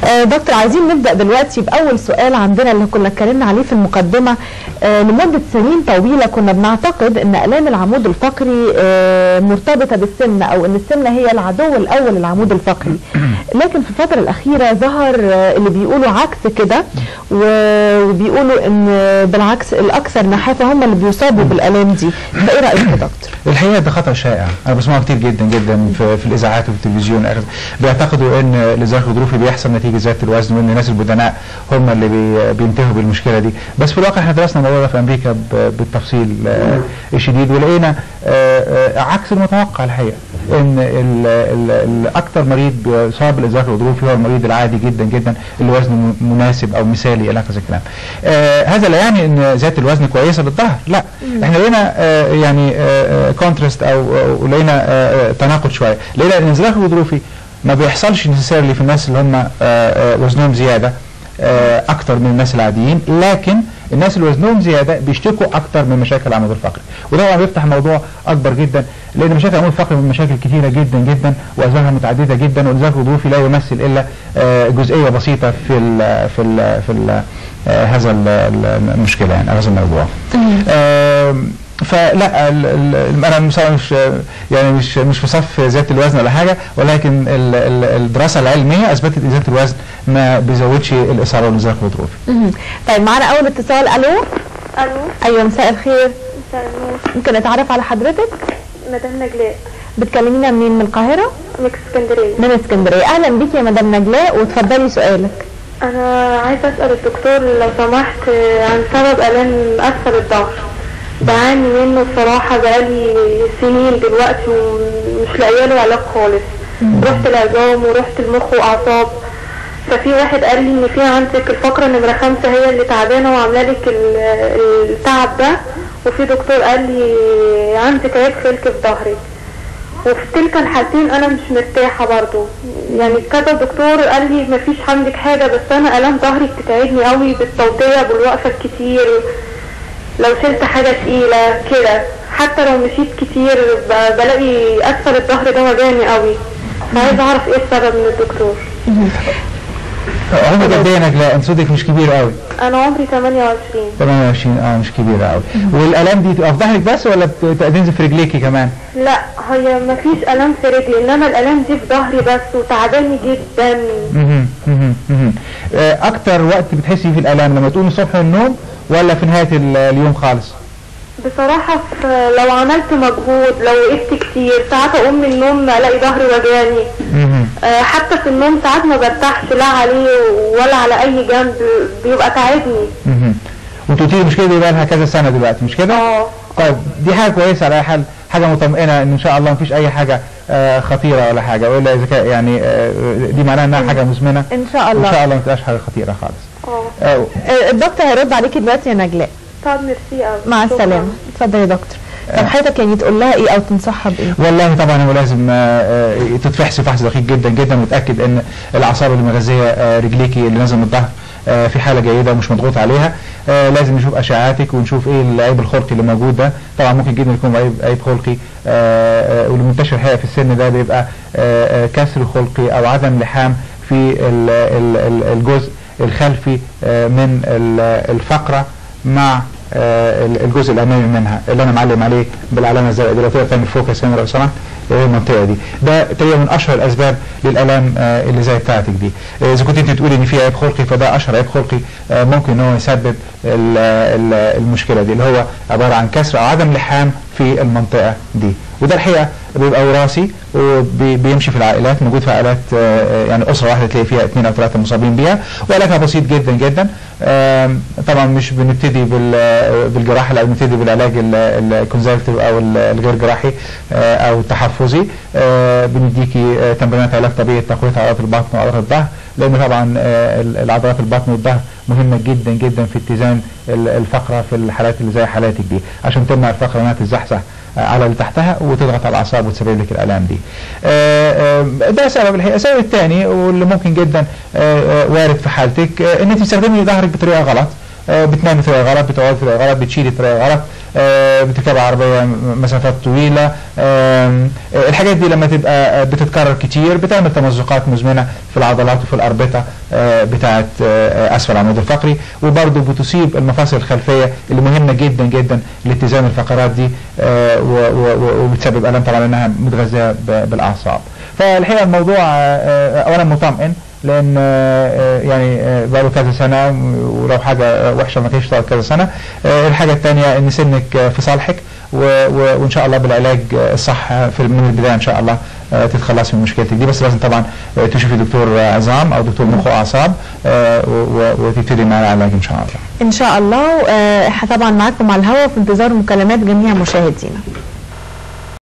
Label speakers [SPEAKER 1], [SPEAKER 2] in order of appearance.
[SPEAKER 1] آه، دكتور عايزين نبدا دلوقتي باول سؤال عندنا اللي كنا اتكلمنا عليه في المقدمه آه، لمده سنين طويله كنا بنعتقد ان الام العمود الفقري آه، مرتبطه بالسمنه او ان السمنه هي العدو الاول للعمود الفقري لكن في الفتره الاخيره ظهر آه، اللي بيقولوا عكس كده و- وبيقولوا ان بالعكس الاكثر نحافه هم اللي بيصابوا بالالام دي فايه رايك يا دكتور؟
[SPEAKER 2] الحقيقه ده خطا شائع انا بسمعه كتير جدا جدا في, في الاذاعات وفي التلفزيون بيعتقدوا ان الازاح الغضروفي بيحصل نتيجه زياده الوزن وان الناس البدناء هم اللي بي بينتهوا بالمشكله دي بس في الواقع احنا درسنا الموضوع ده في امريكا ب- بالتفصيل آه، الشديد ولقينا آه، آه، عكس المتوقع الحقيقه ان ال- ال- الاكثر مريض بيصاب بالازاح الغضروفي هو المريض العادي جدا جدا اللي وزنه م- مناسب او مثالي الى هذا الكلام آه، هذا لا يعني ان زياده الوزن كويسه للظهر لا احنا لقينا آه، يعني كونتراست او أو لقينا آه، آه، تناقض شويه لقينا ان الانزلاق الغضروفي ما بيحصلش نسيسيرلي في الناس اللي هم آه، آه، وزنهم زياده آه، اكتر من الناس العاديين لكن الناس اللي وزنهم زياده بيشتكوا اكتر من مشاكل العمود الفقري وده طبعا بيفتح موضوع اكبر جدا لان مشاكل العمود الفقري من مشاكل كثيره جدا جدا واسبابها متعدده جدا والانزلاق الغضروفي لا يمثل الا آه، جزئيه بسيطه في ال في ال في ال آه، هذا ال- ال- المشكله يعني هذا الموضوع آم، فلا ال- ال- انا مش مش يعني مش مش في صف زياده الوزن ولا حاجه ولكن ال- ال- الدراسه العلميه اثبتت ان زياده الوزن ما بيزودش الاصابه بالانزلاق الغضروفي.
[SPEAKER 1] مهم. طيب معانا اول اتصال الو
[SPEAKER 3] الو
[SPEAKER 1] ايوه مساء الخير
[SPEAKER 3] مساء النور
[SPEAKER 1] ممكن نتعرف على حضرتك
[SPEAKER 3] مدام نجلاء
[SPEAKER 1] بتكلمينا منين من القاهره
[SPEAKER 3] من اسكندريه
[SPEAKER 1] من اسكندريه اهلا بيكي يا مدام نجلاء وتفضلي سؤالك
[SPEAKER 3] انا عايزه اسال الدكتور لو سمحت عن سبب الام اسفل الظهر بعاني منه بصراحه بقالي سنين دلوقتي ومش لاقيه له علاج خالص رحت العظام ورحت المخ واعصاب ففي واحد قال لي ان في عندك الفقره نمره خمسة هي اللي تعبانه وعامله لك ال- التعب ده وفي دكتور قال لي عندك عيب فلك في ظهرك وفي تلك الحالتين انا مش مرتاحه برضو يعني كذا دكتور قال لي مفيش عندك حاجه بس انا الام ظهري بتتعبني قوي بالتوطيه بالوقفه الكتير لو شلت حاجه تقيله كده حتى لو مشيت كتير ب- بلاقي اسفل الظهر ده وجعني قوي فعايزه اعرف ايه السبب من الدكتور
[SPEAKER 2] عمرك قد ايه يا نجلاء؟ انت صوتك مش كبير قوي.
[SPEAKER 3] انا عمري 28
[SPEAKER 2] 28 اه مش كبيره قوي. والالام دي تبقى في ظهرك بس ولا بت- بتنزل في رجليكي كمان؟
[SPEAKER 3] لا هي مفيش الام في رجلي انما الالام دي في ظهري بس وتعباني جدا
[SPEAKER 2] مهم، مهم، مهم. آه، اكتر وقت بتحسي فيه الالام لما تقومي الصبح من النوم ولا في نهايه ال- اليوم خالص؟
[SPEAKER 3] بصراحة في لو عملت مجهود لو وقفت كتير ساعات اقوم من النوم الاقي ظهري وجعني
[SPEAKER 2] مهم.
[SPEAKER 3] آه، حتى في النوم ساعات ما برتاحش لا عليه ولا على اي جنب بيبقى تعبني
[SPEAKER 2] مهم. وانت قلتي لي المشكله دي بقى لها كذا سنه دلوقتي مش كده؟
[SPEAKER 3] اه
[SPEAKER 2] طيب دي حاجه كويسه على اي حال حاجه مطمئنه ان ان شاء الله مفيش اي حاجه آه، خطيره ولا حاجه والا اذا كان يعني آه، دي معناها انها حاجه مزمنه
[SPEAKER 1] ان شاء
[SPEAKER 2] ان
[SPEAKER 1] الله
[SPEAKER 2] شاء الله ما تبقاش حاجه خطيره خالص.
[SPEAKER 3] اه
[SPEAKER 2] آه،
[SPEAKER 1] آه، الدكتور هيرد عليكي دلوقتي يا نجلاء
[SPEAKER 3] طب ميرسي قوي
[SPEAKER 1] مع
[SPEAKER 3] شكراً.
[SPEAKER 1] السلامه اتفضلي يا دكتور طب حضرتك يعني تقول لها ايه او تنصحها بايه
[SPEAKER 2] والله طبعا هو لازم آه، آه، تتفحصي فحص دقيق جدا جدا وتاكد ان الاعصاب اللي مغذيه آه، رجليكي اللي نازل من الظهر آه، في حاله جيده ومش مضغوط عليها آه، لازم نشوف اشعاعاتك ونشوف ايه العيب الخلقي اللي موجود ده طبعا ممكن جدا يكون عيب عيب خلقي آه، آه، واللي منتشر الحقيقه في السن ده بيبقى آه، آه، كسر خلقي او عدم لحام في ال- ال- ال- الجزء الخلفي آه، من ال- الفقره مع آه، ال- الجزء الامامي منها اللي انا معلم عليه بالعلامه الزرقاء دي لو تقدر تعمل فوكس هنا لو سمحت هي المنطقه دي ده تقريبا من اشهر الاسباب للالام آه، اللي زي بتاعتك دي آه، اذا كنت انت تقولي ان في عيب خلقي فده اشهر عيب خلقي آه، ممكن ان هو يسبب ال- ال- المشكله دي اللي هو عباره عن كسر او عدم لحام في المنطقه دي وده الحقيقه بيبقى وراثي وبيمشي في العائلات موجود في عائلات آه، يعني اسره واحده تلاقي فيها اثنين او ثلاثه مصابين بيها وعلاجها بسيط جدا جدا آم، طبعا مش بنبتدي بال- بالجراحه لا بنبتدي بالعلاج الكونزرفتيف او ال- الغير جراحي آه، او التحفظي آه، بنديكي آه، تمرينات علاج طبيعي تقويه عضلات البطن وعضلات الظهر لان طبعا آه، ال- العضلات البطن والظهر مهمه جدا جدا في اتزان ال- الفقره في الحالات اللي زي حالاتك دي عشان تمنع الفقره انها تتزحزح على اللي تحتها وتضغط على الاعصاب وتسبب لك الالام دي. آه، آه، ده سبب الحقيقه، السبب الثاني واللي ممكن جدا آه، آه، وارد في حالتك آه، ان انت بتستخدمي ظهرك بطريقه غلط. آه، بتنامي بطريقه غلط، بتقعدي بطريقه غلط، بتشيلي بطريقه غلط، آه، بتركب عربيه م- مسافات طويله آم، آه، الحاجات دي لما تبقى آه، بتتكرر كتير بتعمل تمزقات مزمنه في العضلات وفي الاربطه آه، بتاعه آه، اسفل العمود الفقري وبرضه بتصيب المفاصل الخلفيه اللي مهمه جدا جدا لاتزان الفقرات دي آه، و- و- و- وبتسبب الم طبعا لانها متغذيه ب- بالاعصاب فالحقيقه الموضوع آه، آه، اولا مطمئن لان آه، آه، يعني آه، بقاله كذا سنه ولو حاجه آه، وحشه ما كانش تقعد كذا سنه آه، الحاجه الثانيه ان سنك آه، في صالحك و- و- وان شاء الله بالعلاج آه، الصح آه، في من البدايه ان شاء الله آه، تتخلصي من مشكلتك دي بس لازم طبعا آه، تشوفي دكتور آه، عظام او دكتور مخ واعصاب آه، و- و- وتبتدي مع العلاج ان شاء الله
[SPEAKER 1] ان شاء الله آه، طبعا معاكم على الهواء في انتظار مكالمات جميع مشاهدينا